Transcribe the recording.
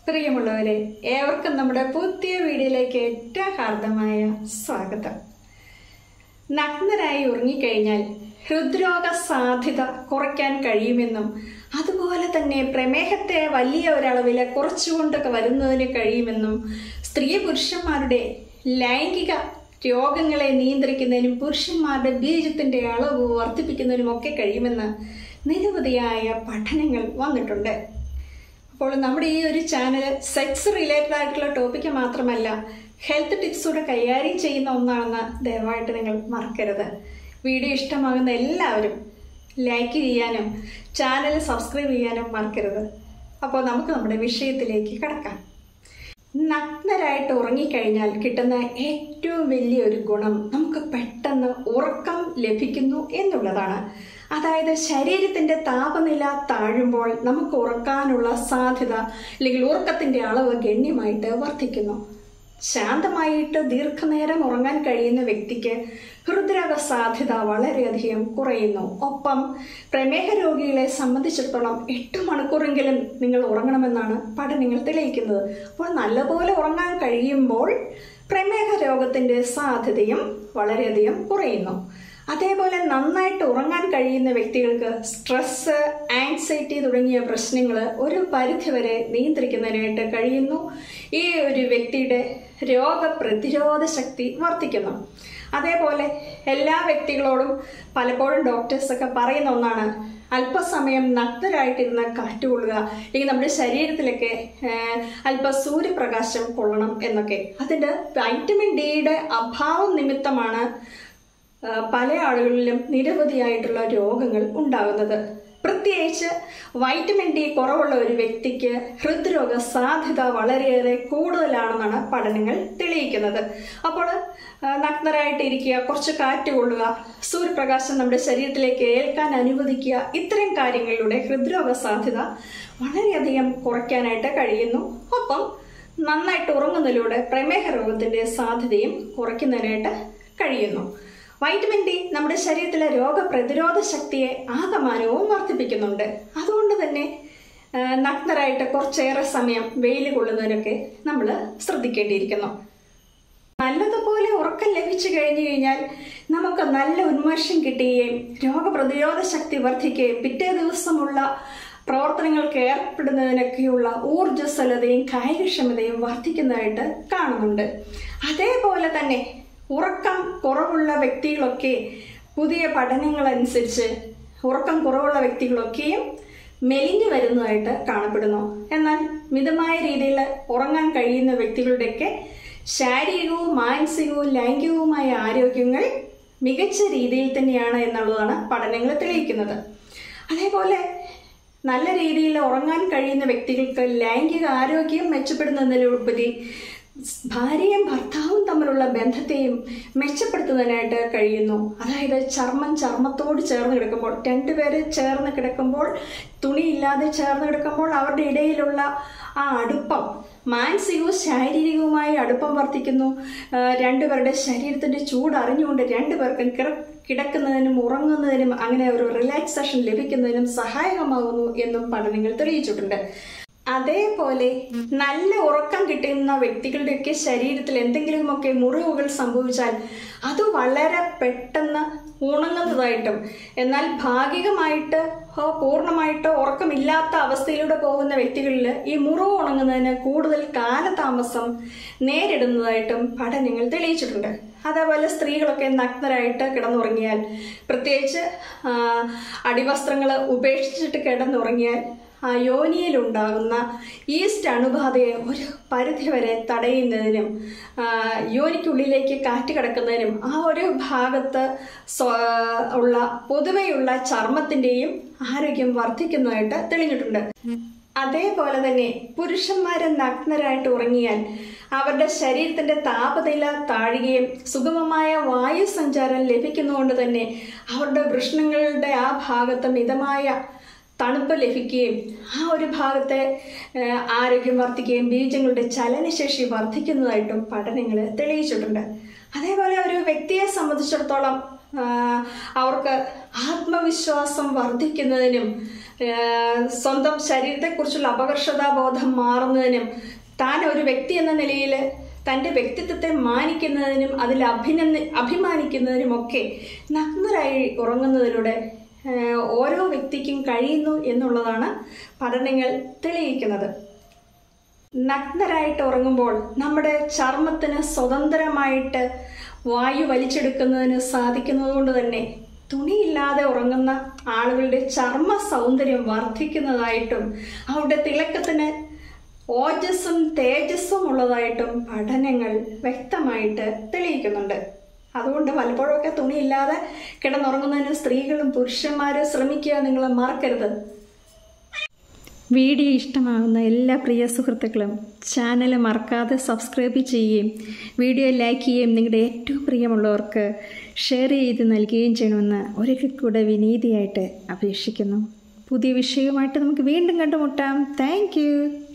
പ്രിയമുള്ളവരെ ഏവർക്കും നമ്മുടെ പുതിയ വീഡിയോയിലേക്ക് ഏറ്റവും ഹാർദമായ സ്വാഗതം നഗ്നരായി ഉറങ്ങിക്കഴിഞ്ഞാൽ ഹൃദ്രോഗ സാധ്യത കുറയ്ക്കാൻ കഴിയുമെന്നും അതുപോലെ തന്നെ പ്രമേഹത്തെ വലിയ ഒരളവിൽ കുറച്ചുകൊണ്ടൊക്കെ വരുന്നതിന് കഴിയുമെന്നും സ്ത്രീ പുരുഷന്മാരുടെ ലൈംഗിക രോഗങ്ങളെ നിയന്ത്രിക്കുന്നതിനും പുരുഷന്മാരുടെ ബീജത്തിന്റെ അളവ് വർദ്ധിപ്പിക്കുന്നതിനും ഒക്കെ കഴിയുമെന്ന് നിരവധിയായ പഠനങ്ങൾ വന്നിട്ടുണ്ട് അപ്പോൾ നമ്മുടെ ഈ ഒരു ചാനൽ സെക്സ് റിലേറ്റഡ് ആയിട്ടുള്ള ടോപ്പിക്ക് മാത്രമല്ല ഹെൽത്ത് ടിപ്സൂടെ കൈകാര്യം ചെയ്യുന്ന ഒന്നാണെന്ന് ദയവായിട്ട് നിങ്ങൾ മറക്കരുത് വീഡിയോ ഇഷ്ടമാകുന്ന എല്ലാവരും ലൈക്ക് ചെയ്യാനും ചാനൽ സബ്സ്ക്രൈബ് ചെയ്യാനും മറക്കരുത് അപ്പോൾ നമുക്ക് നമ്മുടെ വിഷയത്തിലേക്ക് കടക്കാം നഗ്നരായിട്ട് ഉറങ്ങിക്കഴിഞ്ഞാൽ കിട്ടുന്ന ഏറ്റവും വലിയൊരു ഗുണം നമുക്ക് പെട്ടെന്ന് ഉറക്കം ലഭിക്കുന്നു എന്നുള്ളതാണ് അതായത് ശരീരത്തിന്റെ താപനില താഴുമ്പോൾ നമുക്ക് ഉറക്കാനുള്ള സാധ്യത അല്ലെങ്കിൽ ഉറക്കത്തിന്റെ അളവ് ഗണ്യമായിട്ട് വർദ്ധിക്കുന്നു ശാന്തമായിട്ട് ദീർഘനേരം ഉറങ്ങാൻ കഴിയുന്ന വ്യക്തിക്ക് ഹൃദ്രോഗ സാധ്യത വളരെയധികം കുറയുന്നു ഒപ്പം പ്രമേഹ രോഗികളെ സംബന്ധിച്ചിടത്തോളം എട്ട് മണിക്കൂറെങ്കിലും നിങ്ങൾ ഉറങ്ങണമെന്നാണ് പഠനങ്ങൾ തെളിയിക്കുന്നത് അപ്പോൾ നല്ലപോലെ ഉറങ്ങാൻ കഴിയുമ്പോൾ പ്രമേഹ രോഗത്തിന്റെ സാധ്യതയും വളരെയധികം കുറയുന്നു അതേപോലെ നന്നായിട്ട് ഉറങ്ങാൻ കഴിയുന്ന വ്യക്തികൾക്ക് സ്ട്രെസ് ആൻസൈറ്റി തുടങ്ങിയ പ്രശ്നങ്ങൾ ഒരു പരിധിവരെ നിയന്ത്രിക്കുന്നതിനായിട്ട് കഴിയുന്നു ഈ ഒരു വ്യക്തിയുടെ രോഗപ്രതിരോധ ശക്തി വർദ്ധിക്കുന്നു അതേപോലെ എല്ലാ വ്യക്തികളോടും പലപ്പോഴും ഡോക്ടേഴ്സൊക്കെ പറയുന്ന ഒന്നാണ് അല്പസമയം നഗ്നരായിട്ടിരുന്ന് കാറ്റ് കൊള്ളുക അല്ലെങ്കിൽ നമ്മുടെ ശരീരത്തിലൊക്കെ അല്പ സൂര്യപ്രകാശം കൊള്ളണം എന്നൊക്കെ അതിൻ്റെ വൈറ്റമിൻ ഡിയുടെ അഭാവം നിമിത്തമാണ് പല ആളുകളിലും നിരവധിയായിട്ടുള്ള രോഗങ്ങൾ ഉണ്ടാകുന്നത് പ്രത്യേകിച്ച് വൈറ്റമിൻ ഡി കുറവുള്ള ഒരു വ്യക്തിക്ക് ഹൃദ്രോഗ സാധ്യത വളരെയേറെ കൂടുതലാണെന്നാണ് പഠനങ്ങൾ തെളിയിക്കുന്നത് അപ്പോൾ നഗ്നരായിട്ട് ഇരിക്കുക കുറച്ച് കാറ്റ് കൊള്ളുക സൂര്യപ്രകാശം നമ്മുടെ ശരീരത്തിലേക്ക് ഏൽക്കാൻ അനുവദിക്കുക ഇത്തരം കാര്യങ്ങളിലൂടെ ഹൃദ്രോഗ സാധ്യത വളരെയധികം കുറയ്ക്കാനായിട്ട് കഴിയുന്നു ഒപ്പം നന്നായിട്ട് ഉറങ്ങുന്നതിലൂടെ പ്രമേഹ രോഗത്തിന്റെ സാധ്യതയും കുറയ്ക്കുന്നതിനായിട്ട് കഴിയുന്നു വൈറ്റമിൻ ഡി നമ്മുടെ ശരീരത്തിലെ രോഗപ്രതിരോധ ശക്തിയെ ആകമാനവും വർദ്ധിപ്പിക്കുന്നുണ്ട് അതുകൊണ്ട് തന്നെ നഗ്നരായിട്ട് കുറച്ചേറെ സമയം വെയിൽ കൊള്ളുന്നതിനൊക്കെ നമ്മൾ ശ്രദ്ധിക്കേണ്ടിയിരിക്കുന്നു നല്ലതുപോലെ ഉറക്കം ലഭിച്ചു കഴിഞ്ഞു കഴിഞ്ഞാൽ നമുക്ക് നല്ല ഉന്മേഷം കിട്ടുകയും രോഗപ്രതിരോധ ശക്തി വർദ്ധിക്കുകയും പിറ്റേ ദിവസമുള്ള പ്രവർത്തനങ്ങൾക്ക് ഏർപ്പെടുന്നതിനൊക്കെയുള്ള ഊർജ്ജസ്വലതയും കായികക്ഷമതയും വർദ്ധിക്കുന്നതായിട്ട് കാണുന്നുണ്ട് അതേപോലെ തന്നെ ഉറക്കം കുറവുള്ള വ്യക്തികളൊക്കെ പുതിയ പഠനങ്ങൾ അനുസരിച്ച് ഉറക്കം കുറവുള്ള വ്യക്തികളൊക്കെയും മെലിഞ്ഞു വരുന്നതായിട്ട് കാണപ്പെടുന്നു എന്നാൽ മിതമായ രീതിയിൽ ഉറങ്ങാൻ കഴിയുന്ന വ്യക്തികളുടെയൊക്കെ ശാരീരികവും മാനസികവും ലൈംഗികവുമായ ആരോഗ്യങ്ങൾ മികച്ച രീതിയിൽ തന്നെയാണ് എന്നുള്ളതാണ് പഠനങ്ങൾ തെളിയിക്കുന്നത് അതേപോലെ നല്ല രീതിയിൽ ഉറങ്ങാൻ കഴിയുന്ന വ്യക്തികൾക്ക് ലൈംഗിക ആരോഗ്യം മെച്ചപ്പെടുന്നതിലുപരി ഭാര്യയും ഭർത്താവും തമ്മിലുള്ള ബന്ധത്തെയും മെച്ചപ്പെടുത്തുന്നതിനായിട്ട് കഴിയുന്നു അതായത് ചർമ്മം ചർമ്മത്തോട് ചേർന്ന് കിടക്കുമ്പോൾ രണ്ടുപേര് ചേർന്ന് കിടക്കുമ്പോൾ തുണിയില്ലാതെ ചേർന്ന് കിടക്കുമ്പോൾ അവരുടെ ഇടയിലുള്ള ആ അടുപ്പം മാനസികവും ശാരീരികവുമായ അടുപ്പം വർദ്ധിക്കുന്നു രണ്ടുപേരുടെ ശരീരത്തിന്റെ ചൂട് അറിഞ്ഞുകൊണ്ട് രണ്ടുപേർക്കും കിടക്കുന്നതിനും ഉറങ്ങുന്നതിനും അങ്ങനെ ഒരു റിലാക്സേഷൻ ലഭിക്കുന്നതിനും സഹായകമാകുന്നു എന്നും പഠനങ്ങൾ തെളിയിച്ചിട്ടുണ്ട് അതേപോലെ നല്ല ഉറക്കം കിട്ടുന്ന വ്യക്തികളുടെയൊക്കെ ശരീരത്തിൽ എന്തെങ്കിലുമൊക്കെ മുറിവുകൾ സംഭവിച്ചാൽ അത് വളരെ പെട്ടെന്ന് ഉണങ്ങുന്നതായിട്ടും എന്നാൽ ഭാഗികമായിട്ട് പൂർണ്ണമായിട്ട് ഉറക്കമില്ലാത്ത അവസ്ഥയിലൂടെ പോകുന്ന വ്യക്തികളിൽ ഈ മുറിവ് ഉണങ്ങുന്നതിന് കൂടുതൽ കാലതാമസം നേരിടുന്നതായിട്ടും പഠനങ്ങൾ തെളിയിച്ചിട്ടുണ്ട് അതേപോലെ സ്ത്രീകളൊക്കെ നഗ്നരായിട്ട് കിടന്നുറങ്ങിയാൽ പ്രത്യേകിച്ച് അടിവസ്ത്രങ്ങൾ ഉപേക്ഷിച്ചിട്ട് കിടന്നുറങ്ങിയാൽ ആ യോനിയിലുണ്ടാകുന്ന ഈസ്റ്റ് അണുബാധയെ ഒരു പരിധിവരെ തടയുന്നതിനും യോനിക്കുള്ളിലേക്ക് കാറ്റ് കിടക്കുന്നതിനും ആ ഒരു ഭാഗത്ത് ഉള്ള പൊതുവെയുള്ള ചർമ്മത്തിൻ്റെയും ആരോഗ്യം വർദ്ധിക്കുന്നതായിട്ട് തെളിഞ്ഞിട്ടുണ്ട് അതേപോലെ തന്നെ പുരുഷന്മാരെ നഗ്നരായിട്ട് ഉറങ്ങിയാൽ അവരുടെ ശരീരത്തിന്റെ താപനില താഴുകയും സുഗമമായ വായു സഞ്ചാരം ലഭിക്കുന്നതുകൊണ്ട് തന്നെ അവരുടെ വൃഷ്ണങ്ങളുടെ ആ ഭാഗത്ത് മിതമായ തണുപ്പ് ലഭിക്കുകയും ആ ഒരു ഭാഗത്തെ ആരോഗ്യം വർദ്ധിക്കുകയും ബീജങ്ങളുടെ ചലനശേഷി വർദ്ധിക്കുന്നതായിട്ടും പഠനങ്ങൾ തെളിയിച്ചിട്ടുണ്ട് അതേപോലെ ഒരു വ്യക്തിയെ സംബന്ധിച്ചിടത്തോളം അവർക്ക് ആത്മവിശ്വാസം വർദ്ധിക്കുന്നതിനും ഏഹ് സ്വന്തം ശരീരത്തെക്കുറിച്ചുള്ള അപകർഷതാബോധം മാറുന്നതിനും താൻ ഒരു വ്യക്തി എന്ന നിലയിൽ തൻ്റെ വ്യക്തിത്വത്തെ മാനിക്കുന്നതിനും അതിൽ അഭിനന്ദ അഭിമാനിക്കുന്നതിനുമൊക്കെ നഗ്നരായി ഉറങ്ങുന്നതിലൂടെ ഏഹ് ഓരോ വ്യക്തിക്കും കഴിയുന്നു എന്നുള്ളതാണ് പഠനങ്ങൾ തെളിയിക്കുന്നത് നഗ്നരായിട്ട് ഉറങ്ങുമ്പോൾ നമ്മുടെ ചർമ്മത്തിന് സ്വതന്ത്രമായിട്ട് വായു വലിച്ചെടുക്കുന്നതിന് സാധിക്കുന്നത് കൊണ്ട് തന്നെ തുണിയില്ലാതെ ഉറങ്ങുന്ന ആളുകളുടെ ചർമ്മ സൗന്ദര്യം വർദ്ധിക്കുന്നതായിട്ടും അവരുടെ തിളക്കത്തിന് ഓജസ്സും തേജസ്സും ഉള്ളതായിട്ടും പഠനങ്ങൾ വ്യക്തമായിട്ട് തെളിയിക്കുന്നുണ്ട് അതുകൊണ്ട് പലപ്പോഴൊക്കെ തുണിയില്ലാതെ കിടന്നുറങ്ങുന്നതിന് സ്ത്രീകളും പുരുഷന്മാരും ശ്രമിക്കുക നിങ്ങൾ മറക്കരുത് വീഡിയോ ഇഷ്ടമാകുന്ന എല്ലാ പ്രിയ സുഹൃത്തുക്കളും ചാനൽ മറക്കാതെ സബ്സ്ക്രൈബ് ചെയ്യുകയും വീഡിയോ ലൈക്ക് ചെയ്യുകയും നിങ്ങളുടെ ഏറ്റവും പ്രിയമുള്ളവർക്ക് ഷെയർ ചെയ്ത് നൽകുകയും ചെയ്യണമെന്ന് ഒരിക്കൽ കൂടെ വിനീതിയായിട്ട് അപേക്ഷിക്കുന്നു പുതിയ വിഷയവുമായിട്ട് നമുക്ക് വീണ്ടും കണ്ടുമുട്ടാം താങ്ക്